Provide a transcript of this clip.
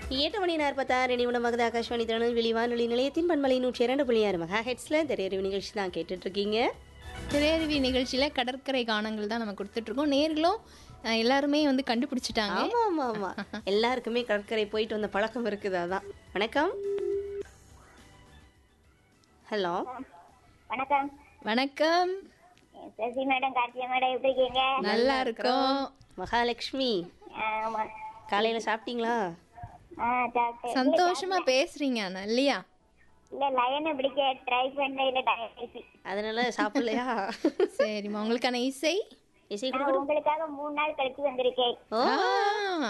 எட்டு மணி நாற்பத்தாறு நிமிடமாகுது ஆகாஷ்வாணி திருநெல்வேலி வானொலி நிலையத்தின் பண்பலை நூற்றி இரண்டு புள்ளி ஆறு மெகா ஹெட்ஸில் திரையறிவு நிகழ்ச்சி தான் கேட்டுட்டு இருக்கீங்க திரையருவி நிகழ்ச்சியில் கடற்கரை காணங்கள் தான் நம்ம கொடுத்துட்ருக்கோம் நேர்களும் அஹ், எல்லாருமே வந்து கண்டுபிடிச்சிட்டாங்க ஆமா ஆமா ஆமா எல்லாருக்குமே கடற்கரை போயிட்டு வந்த பழக்கம் இருக்குது அதான் வணக்கம் ஹலோ வணக்கம் வணக்கம் சசி மேடம் கார்த்தியா மேடம் எப்படி இருக்கீங்க நல்லா இருக்கோம் மகாலட்சுமி ஆமா காலையில சாப்பிட்டீங்களா ஆ சாப்பிட்டேன் சந்தோஷமா பேசுறீங்க ஆனா இல்லையா இல்ல லயனை பிடிக்க ட்ரை பண்ண இல்ல டயசி அதனால சாப்பிடலையா சரிம்மா உங்களுக்கான இசை இசை நான் உங்களுக்காக மூணு நாள் கழிச்சு வந்திருக்கேன் ஓ ஆ